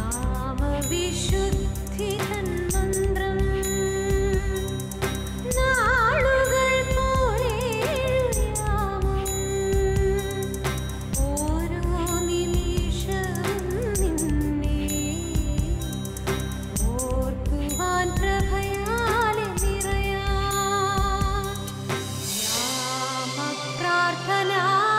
നാമവിശുദ്ധി തന്മന്ത്രം നാളുകൾ പോലെഴുതാമോ ഓരോ നിമിഷവും നിന്നെ ഓർക്കുവാൻ പ്രഭയാലെ നിറയാം യാമപ്രാർത്ഥന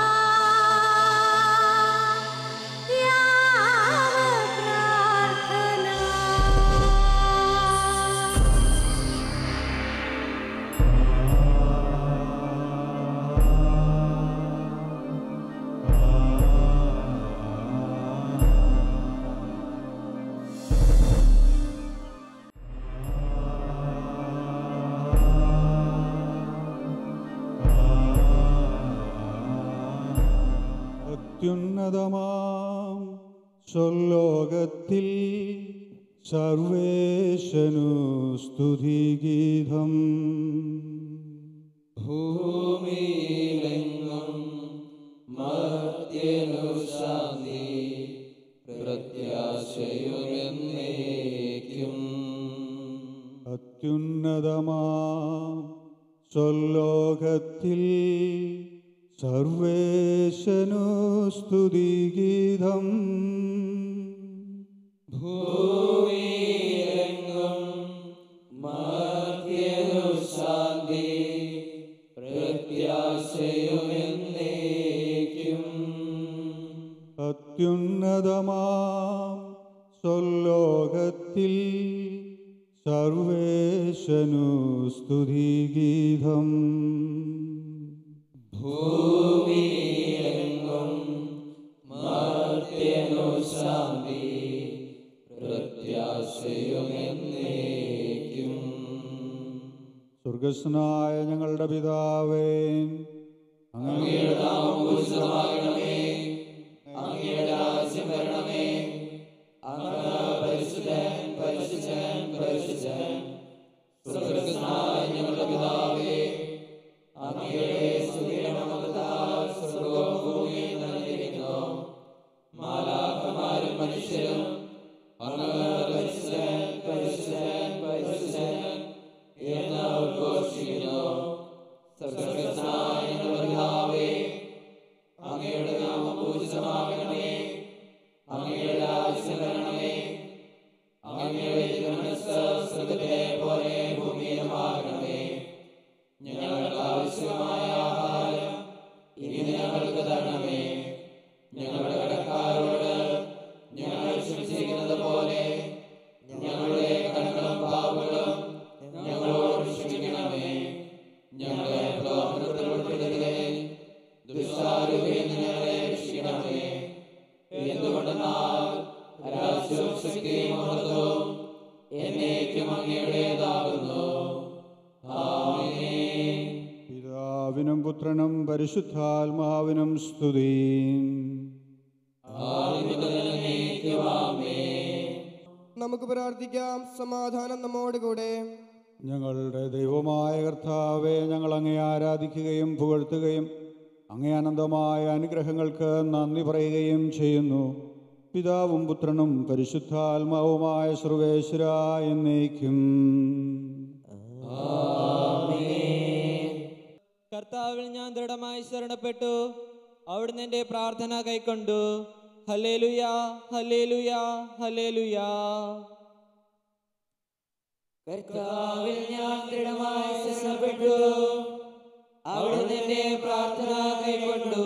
യാമപ്രാർത്ഥന അത്യുന്നതമാം സ്വലോകത്തിൽ സർവേശനു സ്തുതിഗീതം ഭൂമിയിലെങ്ങും മർത്യനു ശാന്തി പ്രത്യാശയുമെന്നേക്കും അത്യുന്നതമാം സ്വലോകത്തിൽ സർവേശനു സ്തുതിഗീതം ഭൂമിയിലെങ്ങും മർത്യനു ശാന്തി പ്രത്യാശയുമെന്നേക്കും അത്യുന്നതമാം സ്വലോകത്തിൽ സർവേശനു സ്തുതിഗീതം ഭൂമിയിലെങ്ങും മർത്യനു ശാന്തി പ്രത്യാശയുമെന്നേക്കും സ്വർഗസ്നായ ഞങ്ങളുടെ പിതാവേ അങ്ങയുടെ നാമം പൂജിതമാകണമേ അങ്ങയുടെ രാജ്യം വരണമേ അങ്ങ് പരിശുദ്ധൻ പരിശുദ്ധൻ പരിശുദ്ധൻ സ്വർഗസ്നായ ഞങ്ങളുടെ പിതാവേ അങ്ങയുടെ സുഖീരണമതാൽ സ്വർഗവും ഭൂമിയും നിറഞ്ഞിരിക്കുന്നു മാലാഖമാരും മനുഷ്യരും അങ്ങ് പരിശുദ്ധൻ പരിശുദ്ധൻ പരിശുദ്ധൻ എന്ന് ഉദ്ഘോഷിക്കുന്നു സ്വർഗസ്നായ ഞങ്ങളുടെ പിതാവേ അങ്ങയുടെ നാമം പൂജിതമാകണമേ അങ്ങയുടെ രാജ്യം വരണമേ അങ്ങയുടെ തിരുമനസ് സ്വർഗത്തിലെ പോലെ ഭൂമിയിലുമാകണമേ ഞങ്ങൾക്ക് ആവശ്യമായ ആഹാരം ഇനി ഞങ്ങൾക്ക് തരണമേ ഞങ്ങളുടെ കടക്കാരോട് ഞങ്ങൾ ക്ഷമിച്ചിരിക്കുന്നത് പോലെ ഞങ്ങളുടെ കടങ്ങളും പാപങ്ങളും ഞങ്ങളോട് ക്ഷമിക്കണമേ ഞങ്ങളെ പ്രലോഭനത്തിൽ ഉൾപ്പെടുത്തരുതേ ദുഷ്ടാരൂപയിൽ നിന്ന് ഞങ്ങളെ രക്ഷിക്കണമേ എന്തുകൊണ്ടെന്നാൽ രാജ്യവും ശക്തിയും മഹത്വവും എന്നേക്കും അങ്ങയുടേതാകുന്നു ആമേൻ പിതാവിനും പുത്രനും പരിശുദ്ധാത്മാവിനും സ്തുതി നമുക്ക് പ്രാർത്ഥിക്കാം സമാധാനം നമ്മോടുകൂടെ ഞങ്ങളുടെ ദൈവമായ കർത്താവെ ഞങ്ങൾ അങ്ങേ ആരാധിക്കുകയും പുകഴ്ത്തുകയും അങ്ങേ അനന്തമായ അനുഗ്രഹങ്ങൾക്ക് നന്ദി പറയുകയും ചെയ്യുന്നു പിതാവും പുത്രനും പരിശുദ്ധാത്മാവുമായ സർവേശ്വര എന്നേക്കും കർത്താവിൽ ഞാൻ ദൃഢമായി ശരണപ്പെട്ടു അവിടുന്ന് എൻ്റെ പ്രാർത്ഥന കൈക്കൊണ്ടു ഹല്ലേലുയാ ഹല്ലേലുയാ ഹല്ലേലുയാ കർത്താവിൽ ഞാൻ ദൃഢമായി ശരണപ്പെട്ടു അവിടുന്ന് എന്റെ പ്രാർത്ഥന കൈക്കൊണ്ടു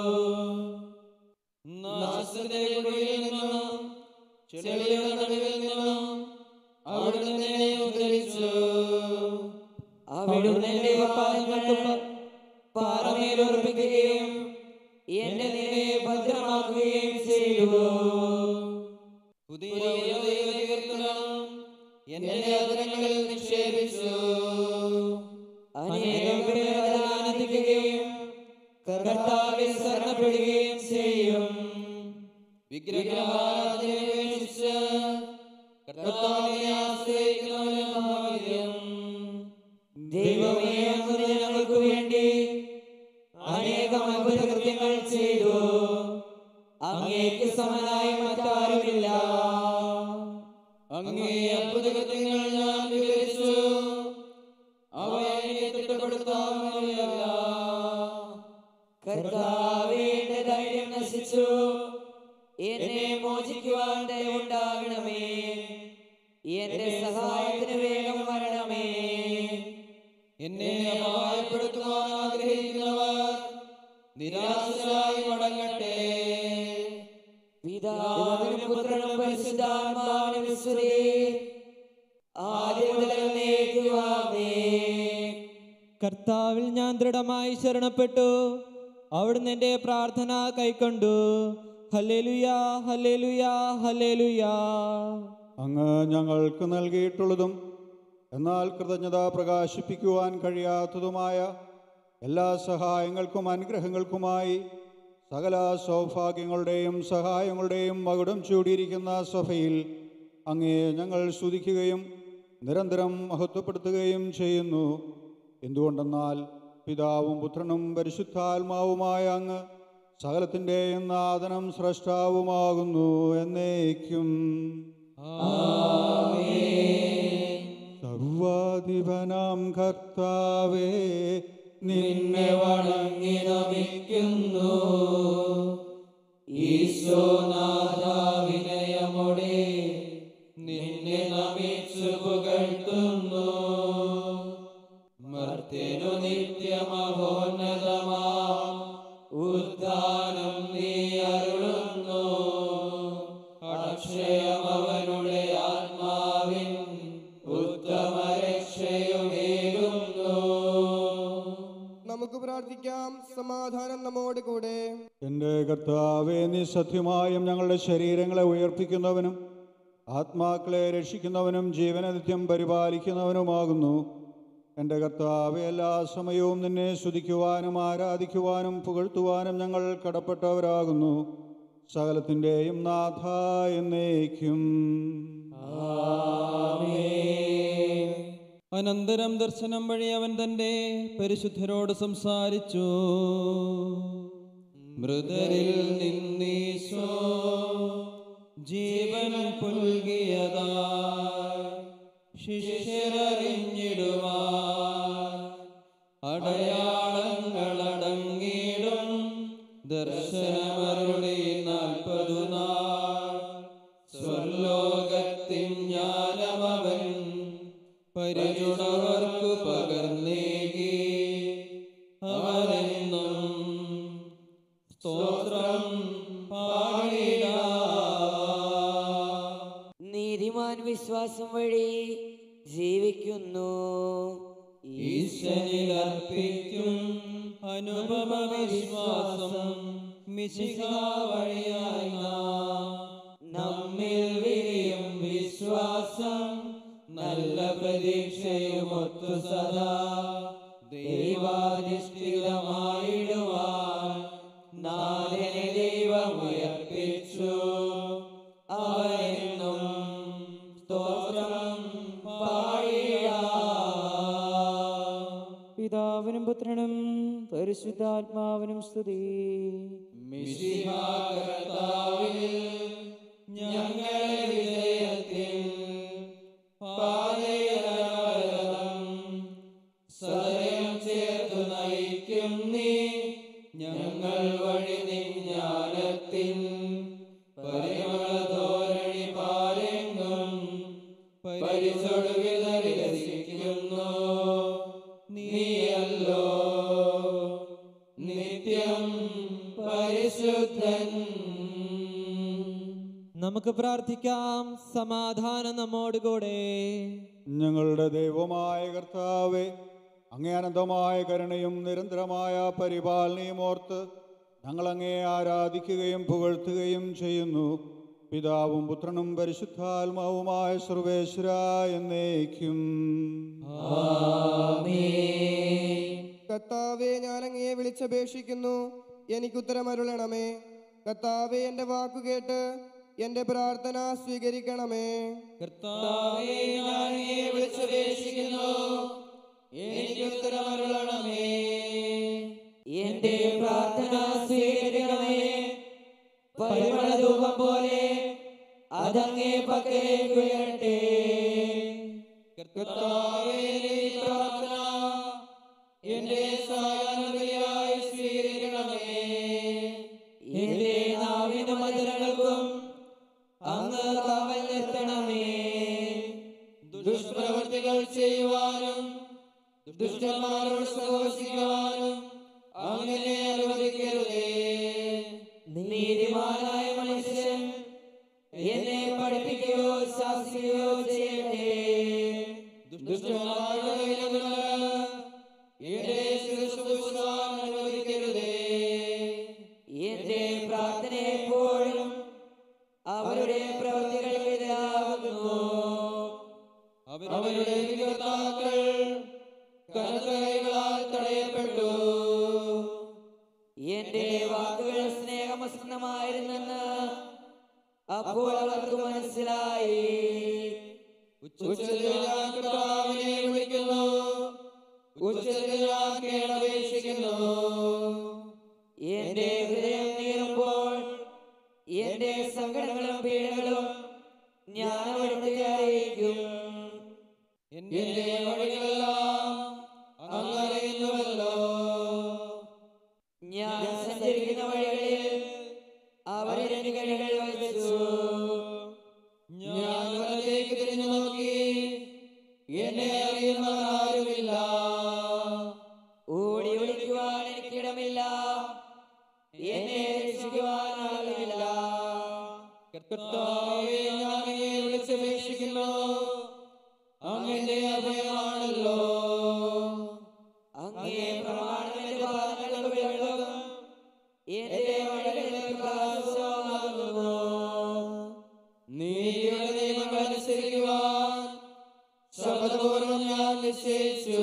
നാശത്തിന്റെ കുഴിയിൽ നിന്നും ചെളിയുടെ നടുവിൽ നിന്നും അവിടുന്ന് എന്നെ ഉദ്ധരിച്ചു അവിടുന്ന് എന്റെ പാദങ്ങൾക്ക് പ- പാറമേൽ ഉറപ്പിക്കുകയും എന്റെ നേരെ ഭദ്രമാക്കുകയും ചെയ്തു പുതിയ ദൈവകീർത്തനം എന്റെ അതിരങ്ങളിൽ നിക്ഷേപിച്ചു അനേകം പേർ അതിൽ ആനന്ദിക്കുകയും കർത്താവിൽ ശരണപ്പെടുകയും ചെയ്യും വിഗ്രഹാരാധനയെ ഉപേക്ഷിച്ച് കർത്താവിനെ ആശ്രയിക്കുന്നവന് ഭാഗ്യം ദൈവമേ അങ്ങ് ഞങ്ങൾക്ക് വേണ്ടി അനേകം അത്ഭുത കൃത്യങ്ങൾ ചെയ്തു അങ്ങേക്ക് സമനായി മറ്റാരുമില്ല അങ്ങേ അത്ഭുതകൃത്യങ്ങൾ ഞാൻ വിവരിച്ചു അവ എനിക്ക് തിട്ടപ്പെടുത്താവുന്നവയല്ല കർത്താവേ എന്റെ ധൈര്യം നശിച്ചു എന്നെ മോചിക്കുവാൻ ദയവുണ്ടാകണമേ എന്റെ സഹായത്തിന് വേഗം വരണമേ എന്നെ അപായപ്പെടുത്തുവാൻ ആഗ്രഹിക്കുന്നവർ നിരാശരായി മടങ്ങട്ടെ പിതാവിനും പുത്രനും പരിശുദ്ധാത്മാവിനും സ്തുതി ആദ്യം മുതൽ എന്നേക്കുമാമേ. കർത്താവിൽ ഞാൻ ദൃഢമായി ശരണപ്പെട്ടു അവിടുന്ന് എൻ്റെ പ്രാർത്ഥന കൈക്കൊണ്ടു ഹല്ലേലുയാ ഹല്ലേലുയാ ഹല്ലേലുയാ അങ്ങ് ഞങ്ങൾക്ക് നൽകിയിട്ടുള്ളതും എന്നാൽ കൃതജ്ഞത പ്രകാശിപ്പിക്കുവാൻ കഴിയാത്തതുമായ എല്ലാ സഹായങ്ങൾക്കും അനുഗ്രഹങ്ങൾക്കുമായി സകല സൗഭാഗ്യങ്ങളുടെയും സഹായങ്ങളുടെയും മകുടം ചൂടിയിരിക്കുന്ന സഭയിൽ അങ്ങേ ഞങ്ങൾ സ്തുതിക്കുകയും നിരന്തരം മഹത്വപ്പെടുത്തുകയും ചെയ്യുന്നു എന്തുകൊണ്ടെന്നാൽ പിതാവും പുത്രനും പരിശുദ്ധാത്മാവുമായ അങ്ങ് സകലത്തിൻ്റെയും നാദനം സ്രഷ്ടാവുമാകുന്നു എന്നേക്കും സർവാധിപനാം കർത്താവേ നിന്നെ വണങ്ങി നമിക്കുന്നു ഈശോനാഥ വിനയമോടെ നിന്നെ നമിച്ചു പുകഴ്ത്തുന്നു മർത്യനു നിത്യമഹോന്നതമാ ഉദ്ധാനം നീ അരുളുന്നു അക്ഷയം അവനുടെ ആത്മാവിൻ ഉത്തമ രക്ഷയുമേകുന്നു നമുക്ക് പ്രാർത്ഥിക്കാം സമാധാനം നമ്മോട് കൂടെ എൻ്റെ കർത്താവേ നീ സത്യമായും ഞങ്ങളുടെ ശരീരങ്ങളെ ഉയർപ്പിക്കുന്നവനും ആത്മാക്കളെ രക്ഷിക്കുന്നവനും ജീവനെ നിത്യം പരിപാലിക്കുന്നവനുമാകുന്നു എൻ്റെ കർത്താവെ എല്ലാ സമയവും നിന്നെ സ്തുതിക്കുവാനും ആരാധിക്കുവാനും പുകഴ്ത്തുവാനും ഞങ്ങൾ കടപ്പെട്ടവരാകുന്നു സകലത്തിൻ്റെയും നാഥ എന്നേക്കും അനന്തരം ദർശനം വഴി അവൻ തന്റെ പരിശുദ്ധരോട് സംസാരിച്ചു മൃതരിൽ നിന്നീശോ ജീവൻ പുൽകിയതാ ശിഷ്യരറിഞ്ഞിടുവാൻ അടയാളങ്ങളടങ്ങിടും ദർശനമരുടെ നാൽപ്പതു നാൾ സ്വർലോകത്തിൻ ജ്ഞാനമവൻ പരിചുണവർക്കു പകർന്നേകി അവനെന്നും സ്തോത്രം പാടിടാ നീതിമാൻ വിശ്വാസം വഴി ജീവിക്കുന്നു ഈശ്വരിൽ അർപ്പിക്കും അനുപമ വിശ്വാസം മിശിക വഴിയായി നാം നമ്മിൽ വിരിയും വിശ്വാസം നല്ല പ്രതീക്ഷയുമൊത്തു സദാ ദൈവാധിഷ്ഠിതമായിടുവാൻ നാഥനെ ദൈവമുയർപ്പിച്ചു അവനെന്നും സ്തോത്രം പാടിടാ പിതാവിനും പുത്രനും പരിശുദ്ധാത്മാവിനും സ്തുതി മിശിഹാകർത്താവിൽ ഞങ്ങളെ വിജയത്തിൽ പാതയരവരതം സദയം ചേർത്തു നയിക്കും നീ ഞങ്ങൾ വഴി നിജ്ഞാനത്തിൻ പരിമള ധോരണി പാരെങ്ങും പരിചൊടുവിതരിക്കുന്നു നീയല്ലോ നിത്യം പരിശുദ്ധൻ നമുക്ക് പ്രാർത്ഥിക്കാം സമാധാനം നമ്മോടുകൂടെ ഞങ്ങളുടെ ദൈവമായ കർത്താവെ അങ്ങേ അനന്തമായ കരുണയും നിരന്തരമായ പരിപാലനയും ഓർത്ത് ഞങ്ങൾ അങ്ങേ ആരാധിക്കുകയും പുകഴ്ത്തുകയും ചെയ്യുന്നു പിതാവും പുത്രനും പരിശുദ്ധാത്മാവുമായ സർവേശ്വര എന്നേക്കും കർത്താവെ ഞാൻ അങ്ങയെ വിളിച്ചപേക്ഷിക്കുന്നു എനിക്കുത്തരമരുളണമേ കർത്താവെ എൻ്റെ വാക്കുകേട്ട് എൻ്റെ പ്രാർത്ഥന സ്വീകരിക്കണമേ കർത്താവേ ഞാൻ അങ്ങയെ വിളിച്ചപേക്ഷിക്കുന്നു എനിക്ക് ഉത്തരമരുളണമേ എന്റെ പ്രാർത്ഥന സ്വീകരിക്കണമേ പരിമള ധൂപം പോലെ അതങ്ങേ പക്കലേക്ക് ഉയരട്ടെ കർത്താവേ ഈ പ്രാർത്ഥന എന്റെ സായാഹ്നബലിയായി സ്വീകരിക്കണമേ എന്റെ നാവിന് മധുരങ്ങൾക്കും അങ്ങ് കാവൽ നിർത്തണമേ ദുഷ്പ്രവൃത്തികൾ ചെയ്യുവാനും ദുഷ്ടന്മാരോട് സഹോഷിക്കുവാനും അങ്ങനെ അനുവദിക്കരുതേ നീതിമാനായ മനുഷ്യൻ എന്നെ പഠിപ്പിക്കുകയോ ശാസിക്കുകയോ ചെയ്യട്ടെ ദുഷ്ടന്മാരുടെ കയ്യിലുള്ള എന്റെ ശുശ്രൂഷിക്കുവാൻ അനുവദിക്കരുതേ എന്റെ പ്രാർത്ഥന എപ്പോഴും അവരുടെ പ്രവൃത്തികൾക്കെതിരാകുന്നു അവരുടെ വികർത്താക്കൾ കനത്ത കൈകളാൽ തടയപ്പെട്ടു എന്റെ വാക്കുകൾ സ്നേഹമസ്നമായിരുന്നെന്ന് അപ്പോൾ അവർക്ക് മനസ്സിലായി ഉച്ചത്തിൽ ഞാൻ കർത്താവിനെ വിളിക്കുന്നു ഉച്ചത്തിൽ ഞാൻ കേണപേക്ഷിക്കുന്നു എന്റെ ഹൃദയം നീറുമ്പോൾ എന്റെ സങ്കടങ്ങളും പീഡകളും ഞാൻ അവിടുത്തെ അറിയിക്കും എന്റെ വഴികളെല്ലാം അങ്ങ് അറിയുന്നുവല്ലോ ഞാൻ സഞ്ചരിക്കുന്ന വഴികളിൽ അവർ എന്റെ കഴികൾ വഹിച്ചു ഞാൻ വലത്തേക്ക് തിരിഞ്ഞു നോക്കി എന്നെ അറിയുന്നവർ ആരുമില്ല ഓടി വിളിക്കുവാൻ എനിക്കിടമില്ല എന്നെ രക്ഷിക്കുവാൻ ആളുമില്ല കർത്താവേ ഞാൻ അങ്ങയെ വിളിച്ചപേക്ഷിക്കുന്നു അങ്ങന്റെ അഭയമാണല്ലോ അങ്ങേ പ്രമാണം എന്റെ പാദങ്ങൾക്ക് വെള്ളവും എന്റെ വഴികളിൽ പ്രകാശവുമാകുന്നു നീതിയുടെ നിയമങ്ങൾ അനുസരിക്കുവാൻ ശബ്ദപൂർവം ഞാൻ നിശ്ചയിച്ചു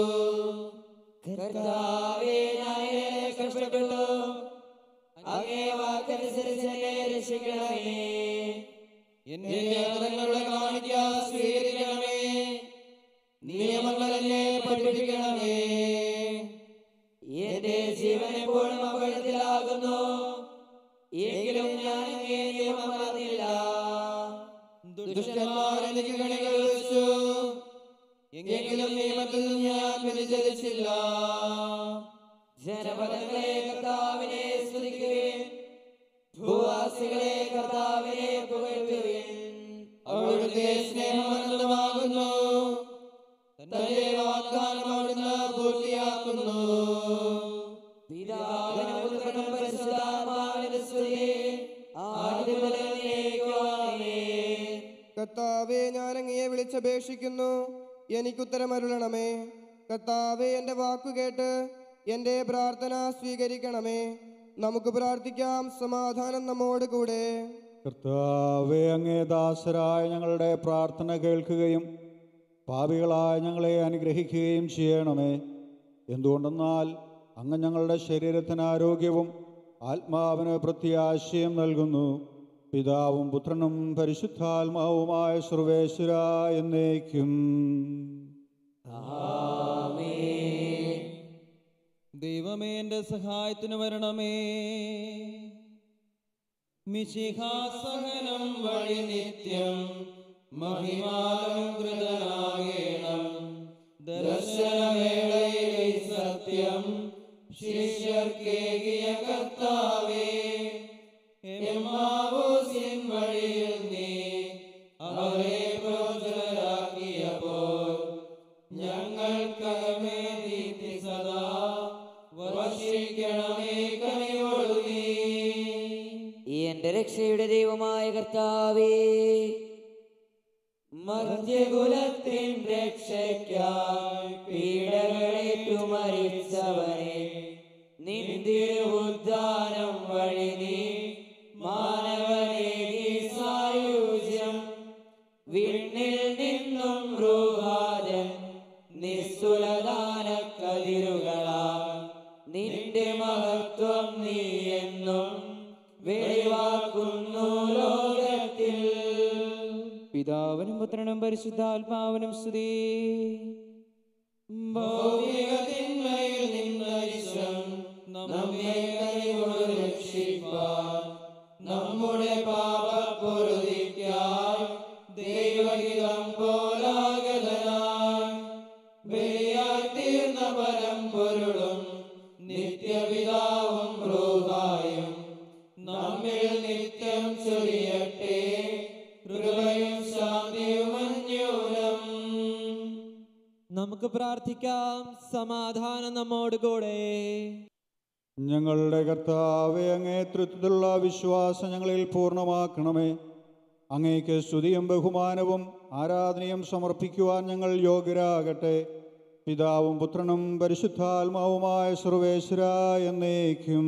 കർത്താവേ ഞാൻ ഏറെ കഷ്ടപ്പെട്ടു അങ്ങേ വാക്കനുസരിച്ച് എന്നെ രക്ഷിക്കണമേ എന്റെ യാത്രങ്ങളുടെ കാണിക്ക സ്വീകരിക്കണമേ നിയമങ്ങൾ എന്നെ പഠിപ്പിക്കണമേ എന്റെ ജീവൻ എപ്പോഴും അപകടത്തിലാകുന്നു എങ്കിലും ഞാൻ അങ്ങേ നിയമം മറന്നില്ല ദുഷ്ടന്മാർ എനിക്ക് കണികൾ വെച്ചു എങ്കിലും നിയമത്തിൽ ഞാൻ വ്യതിചലിച്ചില്ല ജനപദങ്ങളെ കർത്താവിനെ സ്തുതിക്കുകയും ഭൂവാസികളെ കർത്താവിനെ പുകഴ്ത്തുകയും അവിടുത്തെ സ്നേഹം അനന്തമാകുന്നു തന്റെ വാഗ്ദാനം അവിടുന്ന് പൂർത്തിയാക്കുന്നു പിതാവിനും പുത്രനും പരിശുദ്ധാത്മാവിനും സ്തുതി ആദ്യം മുതൽ എന്നേക്കും ആമേൻ. കർത്താവെ ഞാൻ അങ്ങയെ വിളിച്ചപേക്ഷിക്കുന്നു എനിക്കുത്തരമരുളണമേ കർത്താവെ എൻ്റെ വാക്കുകേട്ട് എൻ്റെ പ്രാർത്ഥന സ്വീകരിക്കണമേ നമുക്ക് പ്രാർത്ഥിക്കാം സമാധാനം നമ്മോട് കൂടെ കർത്താവെ അങ്ങേ ദാസരായ ഞങ്ങളുടെ പ്രാർത്ഥന കേൾക്കുകയും പാപികളായ ഞങ്ങളെ അനുഗ്രഹിക്കുകയും ചെയ്യണമേ എന്തുകൊണ്ടെന്നാൽ അങ്ങ് ഞങ്ങളുടെ ശരീരത്തിന് ആരോഗ്യവും ആത്മാവിന് പ്രത്യാശയും നൽകുന്നു പിതാവും പുത്രനും പരിശുദ്ധാത്മാവുമായ സർവേശ്വര എന്നേക്കും ദൈവമേ എൻ്റെ സഹായത്തിന് വരണമേ മിശിഹാസഹനം വഴി നിത്യം മഹിമാലംകൃതനാകേണം ദർശനവേളയിലെ സത്യം ശിഷ്യർക്കേകിയ കർത്താവേ എമ്മാവൂസിൻ വഴിയിൽ നീ അവരെ പ്രോജ്വലരാക്കിയപ്പോൾ ഞങ്ങൾക്കകമേ ദീപ്തി സദാ വർഷിക്കണമേ കനിയോടു നീ എന്റെ രക്ഷയുടെ ദൈവമായ കർത്താവേ മധ്യകുലത്തിൻ രക്ഷയ്ക്കായി പീഡകളേറ്റു മരിച്ചവനെ നിന്തിരുദ്ധാനം വഴി നീ മാനവനേകി സായുജ്യം വിണ്ണിൽ നിന്നും റൂഹാജൻ നിസ്സുലദാന കതിരുകളാ നിന്റെ മഹത്വം നീ എന്നും വെളിവാക്കുന്നു ലോകത്തിൽ പിതാവിനും പുത്രനും പരിശുദ്ധാത്മാവിനും സ്തുതി ഭൗതിക തിന്മയിൽ നിന്നരിശം നമ്മെ കൈകൊണ്ട് രക്ഷിപ്പാൻ നമ്മുടെ പാപപ്പൊറുതിക്കായി പ്രാർത്ഥിക്കാം സമാധാനം നമ്മോടുകൂടെ ഞങ്ങളുടെ കർത്താവെ അങ്ങേ തൃത്വത്തിലുള്ള വിശ്വാസം ഞങ്ങളിൽ പൂർണ്ണമാക്കണമേ അങ്ങേക്ക് സ്തുതിയും ബഹുമാനവും ആരാധനയും സമർപ്പിക്കുവാൻ ഞങ്ങൾ യോഗ്യരാകട്ടെ പിതാവും പുത്രനും പരിശുദ്ധാത്മാവുമായ സർവേശ്വര എന്നേക്കും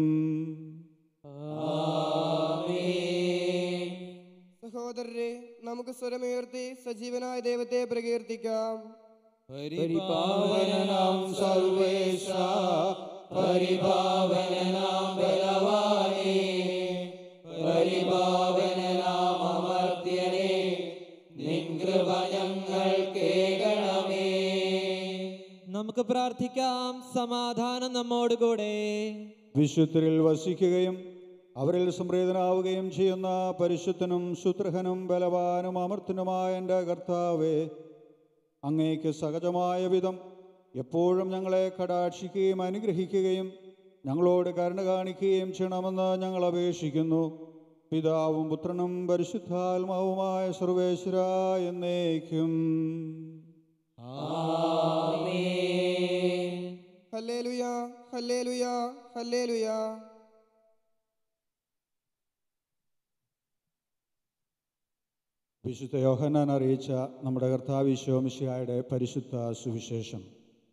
സഹോദരരെ നമുക്ക് സ്വരമുയർത്തി സജീവനായ ദൈവത്തെ പ്രകീർത്തിക്കാം പരിപാവനം സർവേശ പരിപാവനം ബലവാനേ പരിപാവനാം അമർത്യനേ നിൻ കൃപ ഞങ്ങൾ കേൾക്കണമേ നമുക്ക് പ്രാർത്ഥിക്കാം സമാധാനം നമ്മോടുകൂടെ വിശുദ്ധരിൽ വസിക്കുകയും അവരിൽ സംപ്രീതനാവുകയും ചെയ്യുന്ന പരിശുദ്ധനും സുത്രഹനും ബലവാനും അമർത്തനുമായ എൻ്റെ കർത്താവേ അങ്ങേക്ക് സഹജമായ വിധം എപ്പോഴും ഞങ്ങളെ കടാക്ഷിക്കുകയും അനുഗ്രഹിക്കുകയും ഞങ്ങളോട് കരുണ കാണിക്കുകയും ചെയ്യണമെന്ന് ഞങ്ങൾ അപേക്ഷിക്കുന്നു പിതാവും പുത്രനും പരിശുദ്ധാത്മാവുമായ സർവേശ്വര എന്നേക്കും ഹല്ലേലുയ ഹല്ലേലുയ ഹല്ലേലുയ വിശുദ്ധ യോഹന്നാൻ അറിയിച്ച നമ്മുടെ കർത്താവ് ഈശോമിശിഹായുടെ പരിശുദ്ധ സുവിശേഷം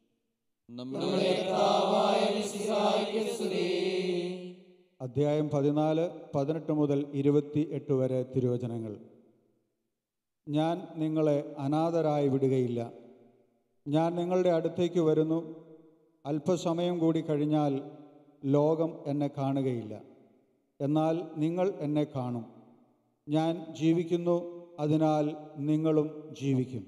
അധ്യായം പതിനാല് പതിനെട്ട് മുതൽ ഇരുപത്തി എട്ട് വരെ തിരുവചനങ്ങൾ ഞാൻ നിങ്ങളെ അനാഥരായി വിടുകയില്ല ഞാൻ നിങ്ങളുടെ അടുത്തേക്ക് വരുന്നു അല്പസമയം കൂടി കഴിഞ്ഞാൽ ലോകം എന്നെ കാണുകയില്ല എന്നാൽ നിങ്ങൾ എന്നെ കാണും ഞാൻ ജീവിക്കുന്നു അതിനാൽ നിങ്ങളും ജീവിക്കും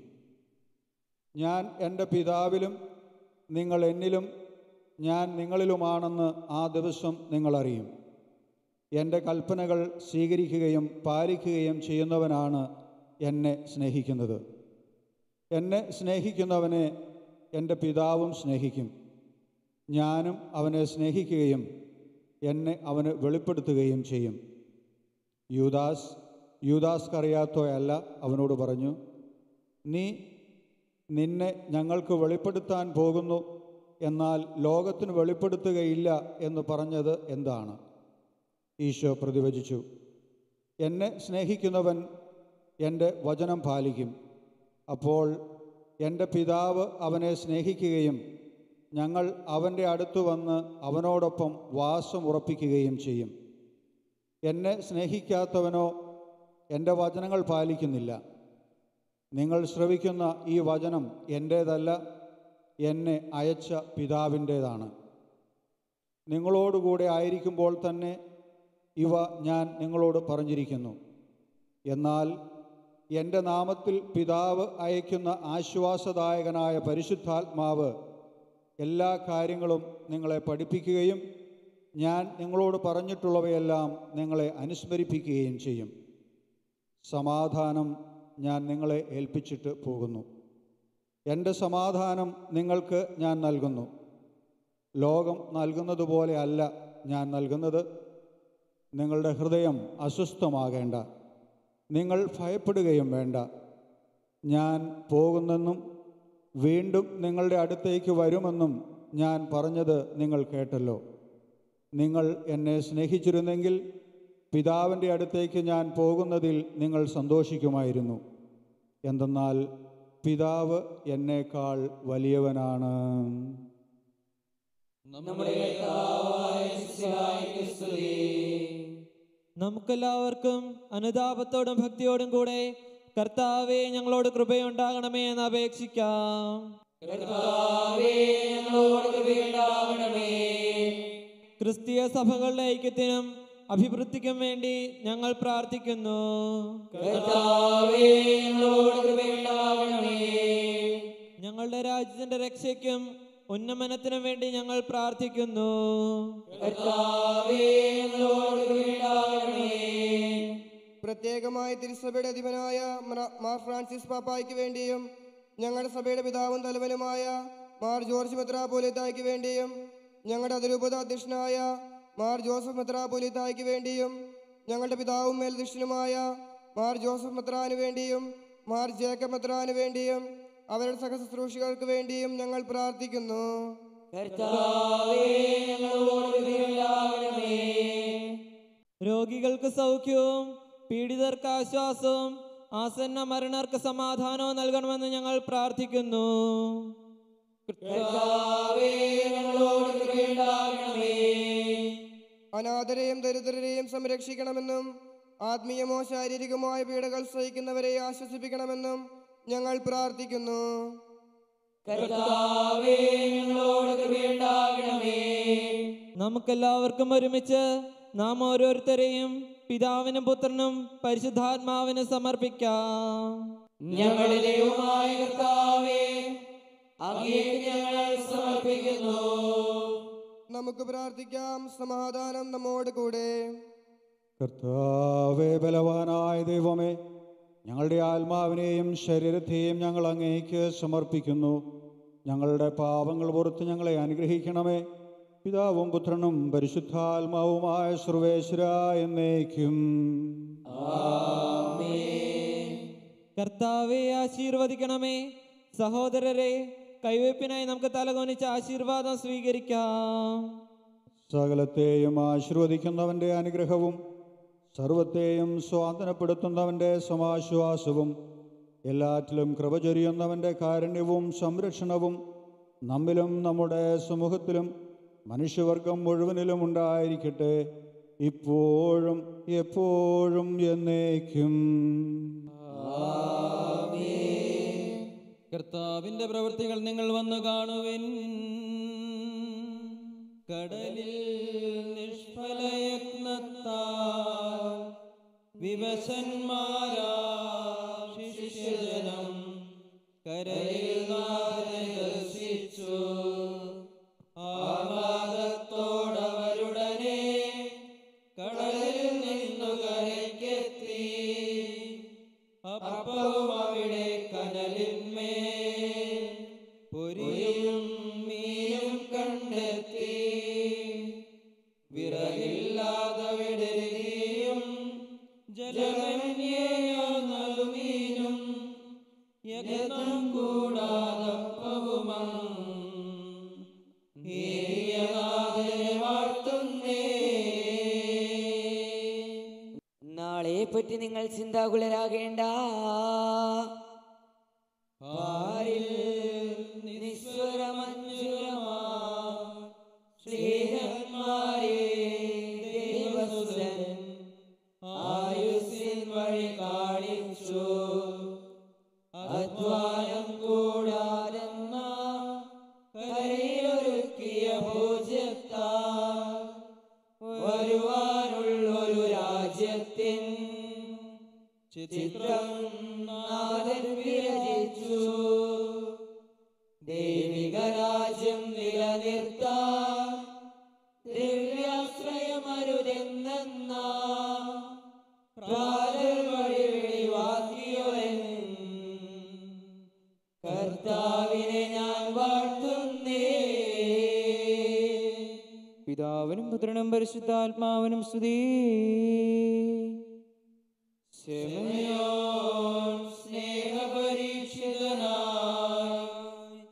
ഞാൻ എൻ്റെ പിതാവിലും നിങ്ങൾ എന്നിലും ഞാൻ നിങ്ങളിലുമാണെന്ന് ആ ദിവസം നിങ്ങളറിയും എൻ്റെ കൽപ്പനകൾ സ്വീകരിക്കുകയും പാലിക്കുകയും ചെയ്യുന്നവനാണ് എന്നെ സ്നേഹിക്കുന്നത് എന്നെ സ്നേഹിക്കുന്നവനെ എൻ്റെ പിതാവും സ്നേഹിക്കും ഞാനും അവനെ സ്നേഹിക്കുകയും എന്നെ അവന് വെളിപ്പെടുത്തുകയും ചെയ്യും യൂദാസ് യൂദാസ് കറിയാത്തോയല്ല അവനോട് പറഞ്ഞു നീ നിന്നെ ഞങ്ങൾക്ക് വെളിപ്പെടുത്താൻ പോകുന്നു എന്നാൽ ലോകത്തിന് വെളിപ്പെടുത്തുകയില്ല എന്ന് പറഞ്ഞത് എന്താണ് ഈശോ പ്രതിവചിച്ചു എന്നെ സ്നേഹിക്കുന്നവൻ എൻ്റെ വചനം പാലിക്കും അപ്പോൾ എൻ്റെ പിതാവ് അവനെ സ്നേഹിക്കുകയും ഞങ്ങൾ അവൻ്റെ അടുത്ത് വന്ന് അവനോടൊപ്പം വാസം ഉറപ്പിക്കുകയും ചെയ്യും എന്നെ സ്നേഹിക്കാത്തവനോ എൻ്റെ വചനങ്ങൾ പാലിക്കുന്നില്ല നിങ്ങൾ ശ്രവിക്കുന്ന ഈ വചനം എൻ്റേതല്ല എന്നെ അയച്ച പിതാവിൻ്റേതാണ് നിങ്ങളോടുകൂടെ ആയിരിക്കുമ്പോൾ തന്നെ ഇവ ഞാൻ നിങ്ങളോട് പറഞ്ഞിരിക്കുന്നു എന്നാൽ എൻ്റെ നാമത്തിൽ പിതാവ് അയക്കുന്ന ആശ്വാസദായകനായ പരിശുദ്ധാത്മാവ് എല്ലാ കാര്യങ്ങളും നിങ്ങളെ പഠിപ്പിക്കുകയും ഞാൻ നിങ്ങളോട് പറഞ്ഞിട്ടുള്ളവയെല്ലാം നിങ്ങളെ അനുസ്മരിപ്പിക്കുകയും ചെയ്യും സമാധാനം ഞാൻ നിങ്ങളെ ഏൽപ്പിച്ചിട്ട് പോകുന്നു എൻ്റെ സമാധാനം നിങ്ങൾക്ക് ഞാൻ നൽകുന്നു ലോകം നൽകുന്നത് പോലെ അല്ല ഞാൻ നൽകുന്നത് നിങ്ങളുടെ ഹൃദയം അസ്വസ്ഥമാകേണ്ട നിങ്ങൾ ഭയപ്പെടുകയും വേണ്ട ഞാൻ പോകുന്നെന്നും വീണ്ടും നിങ്ങളുടെ അടുത്തേക്ക് വരുമെന്നും ഞാൻ പറഞ്ഞത് നിങ്ങൾ കേട്ടല്ലോ നിങ്ങൾ എന്നെ സ്നേഹിച്ചിരുന്നെങ്കിൽ പിതാവിൻ്റെ അടുത്തേക്ക് ഞാൻ പോകുന്നതിൽ നിങ്ങൾ സന്തോഷിക്കുമായിരുന്നു എന്തെന്നാൽ പിതാവ് എന്നേക്കാൾ വലിയവനാണ് നമ്മുടെ കർത്താവായ മിശിഹായ്ക്ക് സ്തുതി നമുക്കെല്ലാവർക്കും അനുതാപത്തോടും ഭക്തിയോടും കൂടെ കർത്താവെ ഞങ്ങളോട് കൃപയുണ്ടാകണമേ എന്ന് അപേക്ഷിക്കാം കർത്താവേ ഞങ്ങളോട് കൃപയുണ്ടാകണമേ ക്രിസ്തീയ സഭകളുടെ ഐക്യത്തിനും അഭിവൃദ്ധിക്കും വേണ്ടി ഞങ്ങൾ പ്രാർത്ഥിക്കുന്നു കർത്താവേ ഞങ്ങളോട് കൃപയുണ്ടാകണമേ ഞങ്ങളുടെ രാജ്യത്തിന്റെ രക്ഷയ്ക്കും ഉന്നമനത്തിനും വേണ്ടി ഞങ്ങൾ പ്രാർത്ഥിക്കുന്നു കർത്താവേ ഞങ്ങളോട് കൃപയുണ്ടാകണമേ പ്രത്യേകമായി തിരുസഭയുടെ അധിപനായ മറ- മാർ ഫ്രാൻസിസ് പാപ്പായ്ക്ക് വേണ്ടിയും ഞങ്ങളുടെ സഭയുടെ പിതാവും തലവനുമായ മാർ ജോർജ് മെത്രാപോലിത്തായ്ക്ക് വേണ്ടിയും ഞങ്ങളുടെ അതിരൂപത അധ്യക്ഷനായ മാർ ജോസഫ് മെത്രാപോലിത്തായ്ക്ക് വേണ്ടിയും ഞങ്ങളുടെ പിതാവും മേൽദൃഷ്ടനുമായ മാർ ജോസഫ് മെത്രാന് വേണ്ടിയും മാർ ജേക്കബ് മെത്രാന് വേണ്ടിയും അവരുടെ സഹശുശ്രൂഷികൾക്ക് വേണ്ടിയും ഞങ്ങൾ പ്രാർത്ഥിക്കുന്നു കർത്താവേ ഞങ്ങളോട് കൃപയുണ്ടാകണമേ രോഗികൾക്ക് സൗഖ്യവും പീഡിതർക്ക് ആശ്വാസവും ആസന്ന മരണർക്ക് സമാധാനവും നൽകണമെന്ന് ഞങ്ങൾ പ്രാർത്ഥിക്കുന്നു കർത്താവേ ഞങ്ങളോട് കൃപയുണ്ടാകണമേ അനാഥരെയും ദരിദ്രരെയും സംരക്ഷിക്കണമെന്നും ആത്മീയമോ ശാരീരികമായ പീഡകൾ സഹിക്കുന്നവരെ ആശ്വസിപ്പിക്കണമെന്നും ഞങ്ങൾ പ്രാർത്ഥിക്കുന്നു കർത്താവേ ഞങ്ങളോട് കൃപയുണ്ടാകണമേ നമുക്കെല്ലാവർക്കും ഒരുമിച്ച് നാം ഓരോരുത്തരെയും പിതാവിനും പുത്രനും പരിശുദ്ധാത്മാവിനും സമർപ്പിക്കാം ഞങ്ങളുടെ ദൈവമായ കർത്താവേ അങ്ങേക്ക് ഞങ്ങൾ സമർപ്പിക്കുന്നു നമുക്ക് പ്രാർത്ഥിക്കാം സമാധാനം നമ്മോട് കൂടെ കർത്താവേ ബലവാനായ ദൈവമേ ഞങ്ങളുടെ ആത്മാവിനെയും ശരീരത്തെയും ഞങ്ങൾ അങ്ങേക്ക് സമർപ്പിക്കുന്നു ഞങ്ങളുടെ പാപങ്ങൾ പുറത്ത് ഞങ്ങളെ അനുഗ്രഹിക്കണമേ പിതാവും പുത്രനും പരിശുദ്ധാത്മാവുമായ സർവേശ്വര എന്നേക്കും കർത്താവെ ആശീർവദിക്കണമേ സഹോദരരെ കൈവയ്പിനായി നമുക്ക് തലകൊനിച്ച് ആശീർവാദം സ്വീകരിക്കാം സകലത്തെയും ആശീർവദിക്കുന്നവൻ്റെ അനുഗ്രഹവും സർവത്തെയും സ്വാതന്ത്ര്യപ്പെടുത്തുന്നവൻ്റെ സമാശ്വാസവും എല്ലാറ്റിലും കൃപ ചൊരിയുന്നവൻ്റെ കാരുണ്യവും സംരക്ഷണവും നമ്മിലും നമ്മുടെ സമൂഹത്തിലും മനുഷ്യവർഗം മുഴുവനിലും ഉണ്ടായിരിക്കട്ടെ ഇപ്പോഴും എപ്പോഴും എന്നേക്കും കർത്താവിന്റെ പ്രവൃത്തികൾ നിങ്ങൾ വന്നു കാണുവിൻ കടലിൽ നിഷ്ഫലയത്നത്താൽ വിവശന്മാരാ ശിഷ്യജനം കരയിൽ നാഥനെ ദർശിച്ചു ആഹ്ലാദത്തോടവരുടനെ കടലിൽ നിന്നു കരയ്ക്കെത്തി അപ്പവും അവിടെ കനലിന്മേൽ പൊരിയും മീനും കണ്ടെത്തി വിറകില്ലാതെ വിടരുകയും ജലമന്യേമീനും യജ്ഞം കൂടാതപ്പവുമം ഏറിയനാഥനെ വാഴ്ത്തുന്നേ നാളെ പറ്റി നിങ്ങൾ ചിന്താകുലരാകേണ്ട പാരിൽ നിസ്വരമഞ്ജുരമാ ശ്രീഹന്മാരെ ദേവസുരൻ ആയുസ്സിൻ വഴി കാണിച്ചു അധ്വാനം കൂടാതെന്ന കരയിലൊരുക്കിയ ഭോജ്യത്താൽ വരുവാനുള്ളൊരു രാജ്യത്തിൻ ചിത്രം നാഥൻ വിരചിച്ചു ദൈവിക രാജ്യം നിലനിർത്താൻ ദിവ്യാശ്രയമരുതെന്ന പ്രാരൽ വഴി വെളിവാക്കിയോൻ കർത്താവിനെ ഞാൻ വാഴ്ത്തുന്നേ പിതാവിനും പുത്രനും പരിശുദ്ധാത്മാവിനും സ്തുതി ശമയോൻ സ്നേഹപരീക്ഷിതനായി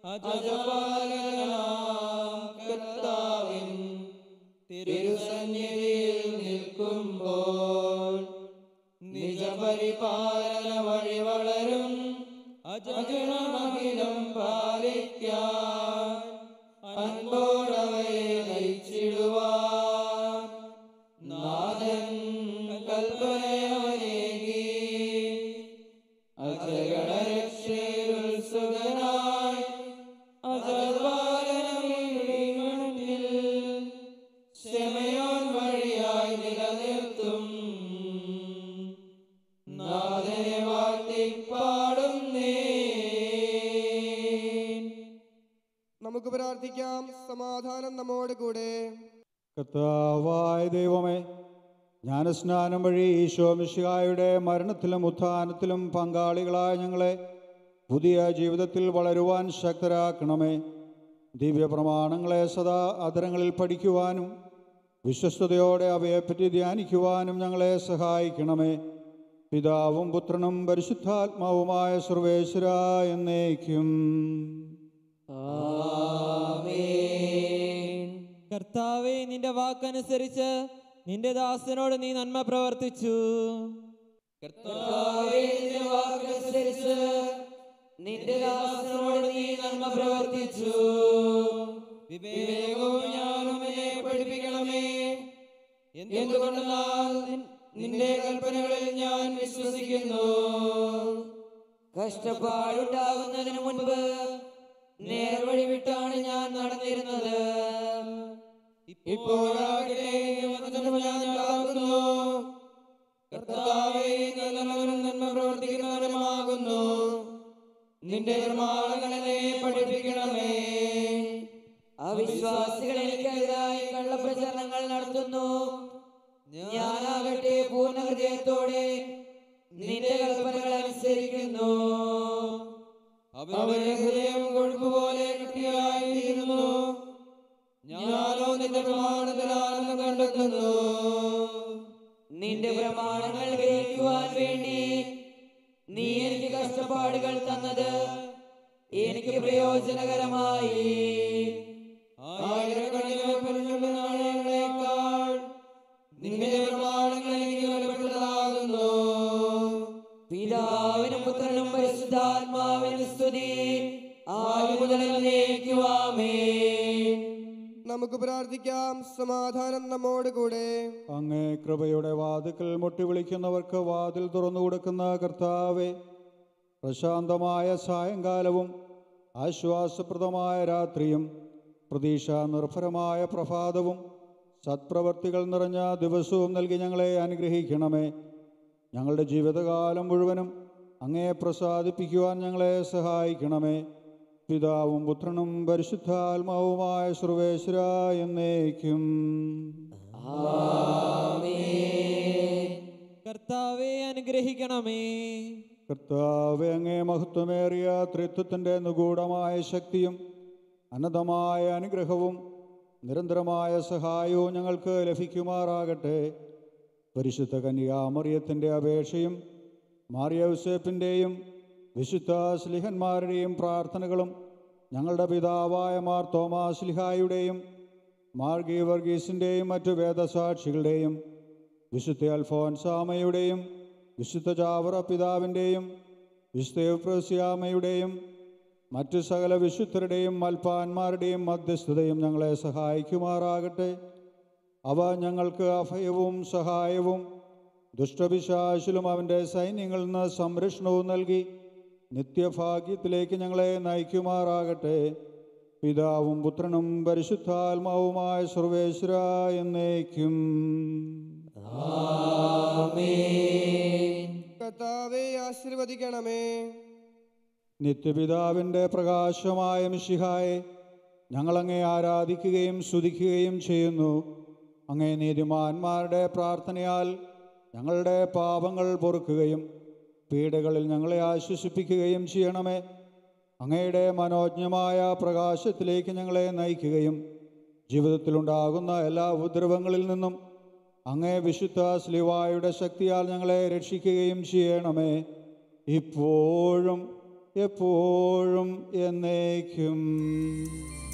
അജപാലനാം കർത്താവിൻ തിരുസന്നിധിയിൽ നിൽക്കുമ്പോൾ നിജപരിപാലന വഴി വളരും അജഗണമഹിലം പാലിക്കാൻ അൻപോടവയെ നയിച്ചിടുവാൻ നാഥൻ കൽപ്പനയവനേകി അജഗണരക്ഷയുത്സുകനായി അജപാലനമണിൽ ശമയോൻ വഴിയായി നിലനിർത്തും നാഥനെ വാഴ്ത്തിപ്പാടുന്നേ നമുക്ക് പ്രാർത്ഥിക്കാം സമാധാനം നമ്മോട് കൂടെ കർത്താവായ ദൈവമേ ജ്ഞാനസ്നാനം വഴി ഈശോ മിശിഹായുടെ മരണത്തിലും ഉത്ഥാനത്തിലും പങ്കാളികളായ ഞങ്ങളെ പുതിയ ജീവിതത്തിൽ വളരുവാൻ ശക്തരാക്കണമേ ദിവ്യപ്രമാണങ്ങളെ സദാ അതരങ്ങളിൽ പഠിക്കുവാനും വിശ്വസ്തയോടെ അവയെപ്പറ്റി ധ്യാനിക്കുവാനും ഞങ്ങളെ സഹായിക്കണമേ പിതാവും പുത്രനും പരിശുദ്ധാത്മാവുമായ സർവേശ്വര എന്നേക്കും കർത്താവെ നിന്റെ വാക്കനുസരിച്ച് നിന്റെ ദാസനോട് നീ നന്മ പ്രവർത്തിച്ചു കർത്താവേ നിന്റെ വാക്കനുസരിച്ച് നിന്റെ ദാസനോട് നീ നന്മ പ്രവർത്തിച്ചു വിവേകവും ജ്ഞാനവും എന്നെ പഠിപ്പിക്കണമേ എന്തുകൊണ്ടെന്നാൽ നിൻ- നിന്റെ കൽപ്പനകളിൽ ഞാൻ വിശ്വസിക്കുന്നു കഷ്ടപ്പാടുണ്ടാകുന്നതിന് മുൻപ് നേർവഴി വിട്ടാണ് ഞാൻ നടന്നിരുന്നത് ഇപ്പോഴാകട്ടെ വചനം ഞാൻ നടക്കുന്നു കർത്താവേ നല്ലവനും നന്മ പ്രവർത്തിക്കുന്നവനുമാകുന്നു നിന്റെ പ്രമാണങ്ങളെ പഠിപ്പിക്കണമേ അവിശ്വാസികൾ എനിക്കെതിരായി കള്ളപ്രചരണങ്ങൾ നടത്തുന്നു ഞാനാകട്ടെ പൂർണ്ണ ഹൃദയത്തോടെ നിന്റെ കൽപ്പനകൾ അനുസരിക്കുന്നു അവരുടെ ഹൃദയം കൊഴുപ്പ് പോലെ കട്ടിയായിത്തീരുന്നു ഞാനോ നിന്റെ പ്രമാണത്തിൽ ആനന്ദം കണ്ടെത്തുന്നു നിന്റെ പ്രമാണങ്ങൾ ഗ്രഹിക്കുവാൻ വേണ്ടി നീ എനിക്ക് കഷ്ടപ്പാടുകൾ തന്നത് എനിക്ക് പ്രയോജനകരമായി ആയിരക്കണക്കിന് പൊന്നുള്ള നാണയങ്ങളെക്കാൾ നിന്റെ പ്രമാണങ്ങൾ എനിക്ക് വിലപ്പെട്ടതാകുന്നു പിതാവിനും പുത്രനും പരിശുദ്ധാത്മാവിനും സ്തുതി ആദ്യം മുതൽ എന്നേക്കുവാമേ നമുക്ക് പ്രാർത്ഥിക്കാം സമാധാനം നമ്മോട് കൂടെ അങ്ങേ കൃപയുടെ വാതിക്കൽ മുട്ടി വിളിക്കുന്നവർക്ക് വാതിൽ തുറന്നു കൊടുക്കുന്ന കർത്താവെ പ്രശാന്തമായ സായങ്കാലവും ആശ്വാസപ്രദമായ രാത്രിയും പ്രതീക്ഷ നിർഭരമായ പ്രഭാതവും സത്പ്രവർത്തികൾ നിറഞ്ഞ ദിവസവും നൽകി ഞങ്ങളെ അനുഗ്രഹിക്കണമേ ഞങ്ങളുടെ ജീവിതകാലം മുഴുവനും അങ്ങേ പ്രസാദിപ്പിക്കുവാൻ ഞങ്ങളെ സഹായിക്കണമേ പിതാവും പുത്രനും പരിശുദ്ധാത്മാവുമായ സർവേശ്വര എന്നേക്കും കർത്താവെ അനുഗ്രഹിക്കണമേ കർത്താവെ അങ്ങേ മഹത്വമേറിയ ത്രിത്വത്തിൻ്റെ നിഗൂഢമായ ശക്തിയും അനന്തമായ അനുഗ്രഹവും നിരന്തരമായ സഹായവും ഞങ്ങൾക്ക് ലഭിക്കുമാറാകട്ടെ പരിശുദ്ധ കന്യാമറിയത്തിൻ്റെ അപേക്ഷയും മാറിയൗസേപ്പിൻ്റെയും വിശുദ്ധ സ്ലിഹന്മാരുടെയും പ്രാർത്ഥനകളും ഞങ്ങളുടെ പിതാവായ മാർ തോമാസ് സ്ലിഹായുടെയും മാർ ഗീവർഗീസിൻ്റെയും മറ്റു വേദസാക്ഷികളുടെയും വിശുദ്ധ അൽഫോൻസാമയുടെയും വിശുദ്ധ ചാവറ പിതാവിൻ്റെയും വിശുദ്ധ എഫ്രോസ്യാമയുടെയും മറ്റു സകല വിശുദ്ധരുടെയും മൽപ്പാന്മാരുടെയും മധ്യസ്ഥതയും ഞങ്ങളെ സഹായിക്കുമാറാകട്ടെ അവ ഞങ്ങൾക്ക് അഭയവും സഹായവും ദുഷ്ടപിശാശിലും അവൻ്റെ സൈന്യങ്ങളിൽ നിന്ന് സംരക്ഷണവും നൽകി നിത്യഭാഗ്യത്തിലേക്ക് ഞങ്ങളെ നയിക്കുമാറാകട്ടെ പിതാവും പുത്രനും പരിശുദ്ധാത്മാവുമായ സർവേശ്വര എന്നേക്കും കർത്താവെ ആശീർവദിക്കണമേ നിത്യപിതാവിൻ്റെ പ്രകാശമായ മിശിഹായെ ഞങ്ങളങ്ങേ ആരാധിക്കുകയും സ്തുതിക്കുകയും ചെയ്യുന്നു അങ്ങേ നീതിമാന്മാരുടെ പ്രാർത്ഥനയാൽ ഞങ്ങളുടെ പാപങ്ങൾ പൊറുക്കുകയും പീഡകളിൽ ഞങ്ങളെ ആശ്വസിപ്പിക്കുകയും ചെയ്യണമേ അങ്ങയുടെ മനോജ്ഞമായ പ്രകാശത്തിലേക്ക് ഞങ്ങളെ നയിക്കുകയും ജീവിതത്തിലുണ്ടാകുന്ന എല്ലാ ഉപദ്രവങ്ങളിൽ നിന്നും അങ്ങേ വിശുദ്ധ സ്ലിവായുടെ ശക്തിയാൽ ഞങ്ങളെ രക്ഷിക്കുകയും ചെയ്യണമേ ഇപ്പോഴും എപ്പോഴും എന്നേക്കും